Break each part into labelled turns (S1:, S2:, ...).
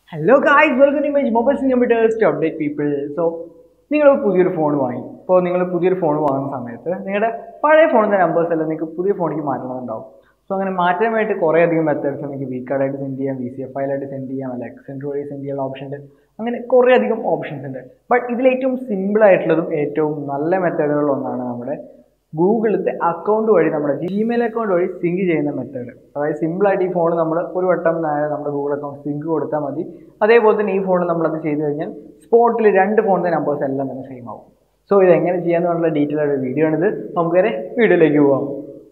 S1: hello guys welcome to my mobile computers to update people so നിങ്ങൾ പുതിയൊരു phone വാങ്ങി ഇപ്പോൾ നിങ്ങൾ പുതിയൊരു ഫോൺ വാങ്ങുന്ന സമയത്ത് നിങ്ങളുടെ പഴയ ഫോണിൻ്റെ നമ്പേഴ്സ് എല്ലാം നിങ്ങൾക്ക് പുതിയ ഫോണിലേക്ക് മാറ്റണമെന്നുണ്ടാവും സോ അങ്ങനെ മാറ്റാൻ വേണ്ടി കുറേ അധികം മെത്തേഡ്സ് നിങ്ങൾക്ക് വി കാർഡായിട്ട് സെൻഡ് ചെയ്യാം വി സി എഫ് ഫയലായിട്ട് സെൻഡ് ചെയ്യാം അല്ല എക്സെൻഡ് വഴി സെൻഡ് ചെയ്യാനുള്ള ഓപ്ഷൻ ഉണ്ട് അങ്ങനെ കുറേ അധികം ഓപ്ഷൻസ് ഉണ്ട് ബട്ട് ഇതിൽ ഏറ്റവും സിമ്പിൾ ആയിട്ടുള്ളതും ഏറ്റവും നല്ല മെത്തേഡുകളിൽ ഒന്നാണ് നമ്മുടെ ഗൂഗിളിലത്തെ അക്കൗണ്ട് വഴി നമ്മുടെ ജിമെയിൽ അക്കൗണ്ട് വഴി സിങ്ക് ചെയ്യുന്ന മെത്തേഡ് അതായത് സിമ്പിളായിട്ട് ഈ ഫോൺ നമ്മൾ ഒരു വട്ടം നേരെ നമ്മുടെ ഗൂഗിൾ അക്കൗണ്ട് സിങ്ക് കൊടുത്താൽ മതി അതേപോലെ തന്നെ ഈ ഫോണിൽ നമ്മളത് ചെയ്ത് കഴിഞ്ഞാൽ സ്പോട്ടിൽ രണ്ട് ഫോണിൻ്റെ നമ്പേഴ്സ് എല്ലാം തന്നെ സെയിം ആവും സോ ഇത് എങ്ങനെ ചെയ്യാന്നുള്ള ഡീറ്റെയിൽ ആയിട്ട് വീഡിയോ ആണിത് നമുക്ക് വരെ വീഡിയോയിലേക്ക് പോവാം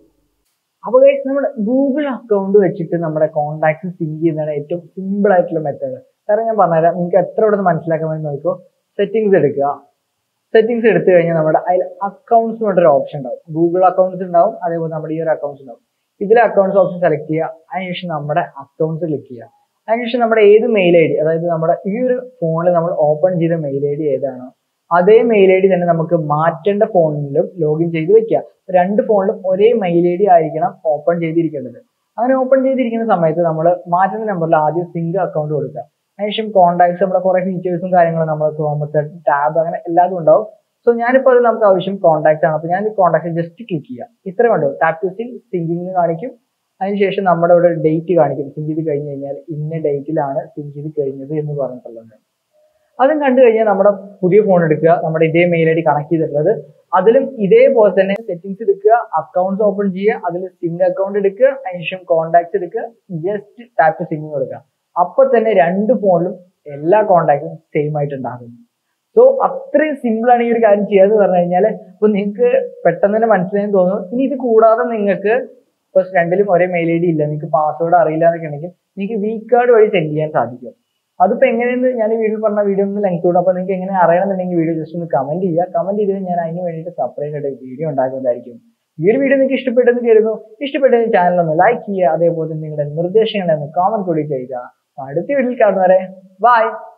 S1: അപ്പോൾ ഗൈസ് നമ്മുടെ ഗൂഗിൾ അക്കൗണ്ട് വെച്ചിട്ട് നമ്മുടെ കോൺടാക്ട്സ് സിങ്ക് ചെയ്യുന്നതാണ് ഏറ്റവും സിമ്പിൾ ആയിട്ടുള്ള മെത്തേഡ് കാരണം ഞാൻ പറഞ്ഞുതരാം നിങ്ങൾക്ക് എത്ര ഇവിടെ നിന്ന് മനസ്സിലാക്കാൻ വേണ്ടി നോക്കിക്കോ സെറ്റിങ്സ് എടുക്കുക സെറ്റിങ്സ് എടുത്തു കഴിഞ്ഞാൽ നമ്മുടെ അതിൽ അക്കൗണ്ട്സ് പറഞ്ഞൊരു ഓപ്ഷൻ ഉണ്ടാവും ഗൂഗിൾ അക്കൗണ്ട്സ് ഉണ്ടാവും അതേപോലെ നമ്മുടെ ഈ ഒരു അക്കൗണ്ട്സ് ഉണ്ടാവും ഇതിലെ അക്കൗണ്ട്സ് ഓപ്ഷൻ സെലക്ട് ചെയ്യുക അതിനുശേഷം നമ്മുടെ അക്കൗണ്ട്സ് ക്ലിക്ക് ചെയ്യുക അതിനുശേഷം നമ്മുടെ ഏത് മെയിൽ ഐ ഡി അതായത് നമ്മുടെ ഈ ഒരു ഫോണിൽ നമ്മൾ ഓപ്പൺ ചെയ്ത മെയിൽ ഐ ഡി ഏതാണോ അതേ മെയിൽ ഐ ഡി തന്നെ നമുക്ക് മാറ്റേണ്ട ഫോണിലും ലോഗിൻ ചെയ്ത് വെക്കുക രണ്ട് ഫോണിലും ഒരേ മെയിൽ ഐ ഡി ആയിരിക്കണം ഓപ്പൺ ചെയ്തിരിക്കേണ്ടത് അങ്ങനെ ഓപ്പൺ ചെയ്തിരിക്കുന്ന സമയത്ത് നമ്മൾ മാറ്റുന്ന നമ്പറിൽ ആദ്യം സിങ്ക് അക്കൗണ്ട് കൊടുക്കുക അതിനുശേഷം കോൺടാക്ട്സ് നമ്മുടെ കുറെ ഫീച്ചേഴ്സും കാര്യങ്ങളും നമ്മൾ ക്രോമത്തെ ടാബ് അങ്ങനെ എല്ലാതും ഉണ്ടാവും സോ ഞാനിപ്പോൾ അത് നമുക്ക് ആവശ്യം കോൺടാക്ട് ആണ് അപ്പോൾ ഞാൻ കോൺടാക്ട് ജസ്റ്റ് ക്ലിക്ക് ചെയ്യാം ഇത്ര കണ്ടു ടാപ്പ് ടു സിങ്ക് സിങ്കിങ് കാണിക്കും അതിനുശേഷം നമ്മുടെ ഇവിടെ ഡേറ്റ് കാണിക്കും സിങ്ക് ചെയ്ത് കഴിഞ്ഞ് കഴിഞ്ഞാൽ ഇന്ന ഡേറ്റിലാണ് സിങ്ക് ചെയ്ത് കഴിഞ്ഞത് എന്ന് പറഞ്ഞിട്ടുള്ളത് അതും കണ്ടു കഴിഞ്ഞാൽ നമ്മുടെ പുതിയ ഫോൺ എടുക്കുക നമ്മുടെ ഇതേ മെയിൽ ഐ ഡി കണക്ട് ചെയ്തിട്ടുള്ളത് അതിലും ഇതേപോലെ തന്നെ സെറ്റിംഗ്സ് എടുക്കുക അക്കൗണ്ട്സ് ഓപ്പൺ ചെയ്യുക അതിൽ സിങ്ക് അക്കൗണ്ട് എടുക്കുക അതിനുശേഷം കോൺടാക്ട്സ് എടുക്കുക ജസ്റ്റ് ടാപ്പ് സിങ്ക് കൊടുക്കുക അപ്പൊ തന്നെ രണ്ട് ഫോണിലും എല്ലാ കോൺടാക്റ്റും സെയിം ആയിട്ടുണ്ടാകും സോ അത്രയും സിമ്പിൾ ആണ് ഈ ഒരു കാര്യം ചെയ്യാന്ന് പറഞ്ഞു കഴിഞ്ഞാൽ ഇപ്പൊ നിങ്ങൾക്ക് പെട്ടെന്ന് തന്നെ മനസ്സിലായെന്ന് തോന്നുന്നു ഇനി ഇത് കൂടാതെ നിങ്ങൾക്ക് ഇപ്പൊ രണ്ടിലും ഒരേ മെയിൽ ഐ ഡി ഇല്ല നിങ്ങൾക്ക് പാസ്വേഡ് അറിയില്ല എന്നൊക്കെ ഉണ്ടെങ്കിൽ നിങ്ങൾക്ക് വി കാർഡ് വഴി സെൻഡ് ചെയ്യാൻ സാധിക്കും അതിപ്പോ എങ്ങനെയെന്ന് ഞാൻ ഈ വീഡിയോ പറഞ്ഞ വീഡിയോ ഒന്ന് ലെങ്ത് കൂടും അപ്പൊ നിങ്ങൾക്ക് എങ്ങനെ അറിയണമെന്നുണ്ടെങ്കിൽ വീഡിയോ ജസ്റ്റ് ഒന്ന് കമന്റ് ചെയ്യുക കമന്റ് ചെയ്ത് ഞാൻ അതിന് വേണ്ടിയിട്ട് സെപ്പറേറ്റ് ആയിട്ട് വീഡിയോ ഉണ്ടാക്കുന്നതായിരിക്കും ഈ ഒരു വീഡിയോ നിങ്ങൾക്ക് ഇഷ്ടപ്പെട്ടെന്ന് കരുതുന്നു ഇഷ്ടപ്പെട്ടെങ്കിൽ ചാനൽ ഒന്ന് ലൈക്ക് ചെയ്യുക അതേപോലെ നിങ്ങളുടെ നിർദ്ദേശങ്ങൾ ഒന്ന് കോമന്റ് കൂടി ചെയ്യുക അടുത്ത വീഡിയോയിൽ കാണുന്നവരെ ബൈ